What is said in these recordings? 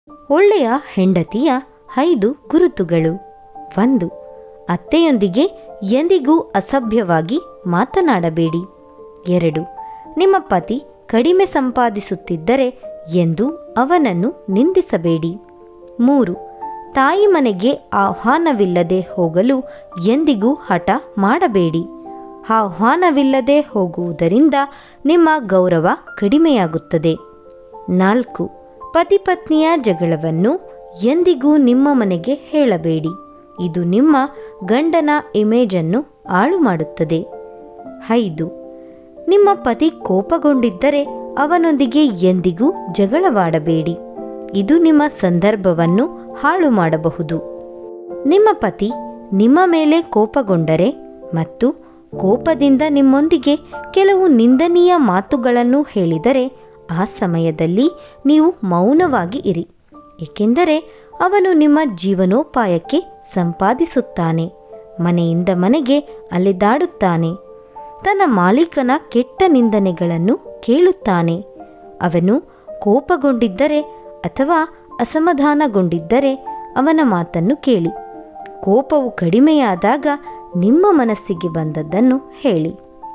ಒಳ್ಳೆಯ ಹೆಂಡತಿಯ ಐದು ಗುರುತುಗಳು ಒಂದು ಅತ್ತೆಯೊಂದಿಗೆ ಎಂದಿಗೂ ಅಸಭ್ಯವಾಗಿ ಮಾತನಾಡಬೇಡಿ ಎರಡು ನಿಮ್ಮ ಪತಿ ಕಡಿಮೆ ಸಂಪಾದಿಸುತ್ತಿದ್ದರೆ ಎಂದು ಅವನನ್ನು ನಿಂದಿಸಬೇಡಿ ಮೂರು ತಾಯಿ ಮನೆಗೆ ಆಹ್ವಾನವಿಲ್ಲದೆ ಹೋಗಲು ಎಂದಿಗೂ ಹಠ ಮಾಡಬೇಡಿ ಆಹ್ವಾನವಿಲ್ಲದೆ ಹೋಗುವುದರಿಂದ ನಿಮ್ಮ ಗೌರವ ಕಡಿಮೆಯಾಗುತ್ತದೆ ನಾಲ್ಕು ಪತಿಪತ್ನಿಯ ಜಗಳವನ್ನು ಎಂದಿಗೂ ನಿಮ್ಮ ಮನೆಗೆ ಹೇಳಬೇಡಿ ಇದು ನಿಮ್ಮ ಗಂಡನ ಇಮೇಜನ್ನು ಹಾಳು ಮಾಡುತ್ತದೆ ಐದು ನಿಮ್ಮ ಪತಿ ಕೋಪಗೊಂಡಿದ್ದರೆ ಅವನೊಂದಿಗೆ ಎಂದಿಗೂ ಜಗಳವಾಡಬೇಡಿ ಇದು ನಿಮ್ಮ ಸಂದರ್ಭವನ್ನು ಹಾಳು ಮಾಡಬಹುದು ನಿಮ್ಮ ಪತಿ ನಿಮ್ಮ ಮೇಲೆ ಕೋಪಗೊಂಡರೆ ಮತ್ತು ಕೋಪದಿಂದ ನಿಮ್ಮೊಂದಿಗೆ ಕೆಲವು ನಿಂದನೀಯ ಮಾತುಗಳನ್ನು ಹೇಳಿದರೆ ಆ ಸಮಯದಲ್ಲಿ ನೀವು ಮೌನವಾಗಿ ಇರಿ ಏಕೆಂದರೆ ಅವನು ನಿಮ್ಮ ಜೀವನೋಪಾಯಕ್ಕೆ ಸಂಪಾದಿಸುತ್ತಾನೆ ಮನೆಯಿಂದ ಮನೆಗೆ ಅಲೆದಾಡುತ್ತಾನೆ ತನ್ನ ಮಾಲೀಕನ ಕೆಟ್ಟ ನಿಂದನೆಗಳನ್ನು ಕೇಳುತ್ತಾನೆ ಅವನು ಕೋಪಗೊಂಡಿದ್ದರೆ ಅಥವಾ ಅಸಮಾಧಾನಗೊಂಡಿದ್ದರೆ ಅವನ ಮಾತನ್ನು ಕೇಳಿ ಕೋಪವು ಕಡಿಮೆಯಾದಾಗ ನಿಮ್ಮ ಮನಸ್ಸಿಗೆ ಬಂದದ್ದನ್ನು ಹೇಳಿ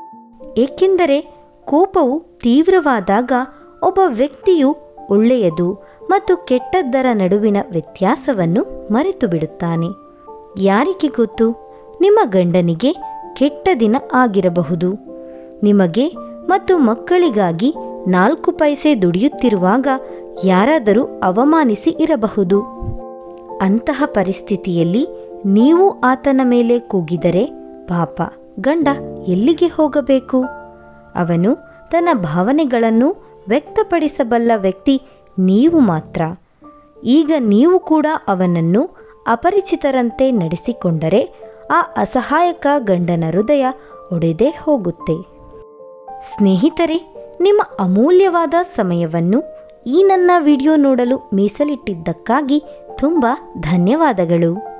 ಏಕೆಂದರೆ ಕೋಪವು ತೀವ್ರವಾದಾಗ ಒಬ್ಬ ವ್ಯಕ್ತಿಯು ಒಳ್ಳೆಯದು ಮತ್ತು ಕೆಟ್ಟದ್ದರ ನಡುವಿನ ವ್ಯತ್ಯಾಸವನ್ನು ಮರೆತು ಬಿಡುತ್ತಾನೆ ಯಾರಿಗೆ ಗೊತ್ತು ನಿಮ್ಮ ಗಂಡನಿಗೆ ಕೆಟ್ಟ ದಿನ ಆಗಿರಬಹುದು ನಿಮಗೆ ಮತ್ತು ಮಕ್ಕಳಿಗಾಗಿ ನಾಲ್ಕು ಪೈಸೆ ದುಡಿಯುತ್ತಿರುವಾಗ ಯಾರಾದರೂ ಅವಮಾನಿಸಿ ಇರಬಹುದು ಅಂತಹ ಪರಿಸ್ಥಿತಿಯಲ್ಲಿ ನೀವು ಆತನ ಮೇಲೆ ಕೂಗಿದರೆ ಪಾಪ ಗಂಡ ಎಲ್ಲಿಗೆ ಹೋಗಬೇಕು ಅವನು ತನ್ನ ಭಾವನೆಗಳನ್ನು ವ್ಯಕ್ತಪಡಿಸಬಲ್ಲ ವ್ಯಕ್ತಿ ನೀವು ಮಾತ್ರ ಈಗ ನೀವು ಕೂಡ ಅವನನ್ನು ಅಪರಿಚಿತರಂತೆ ನಡೆಸಿಕೊಂಡರೆ ಆ ಅಸಹಾಯಕ ಗಂಡನ ಹೃದಯ ಒಡೆದೇ ಹೋಗುತ್ತೆ ಸ್ನೇಹಿತರೆ ನಿಮ್ಮ ಅಮೂಲ್ಯವಾದ ಸಮಯವನ್ನು ಈ ನನ್ನ ವಿಡಿಯೋ ನೋಡಲು ಮೀಸಲಿಟ್ಟಿದ್ದಕ್ಕಾಗಿ ತುಂಬ ಧನ್ಯವಾದಗಳು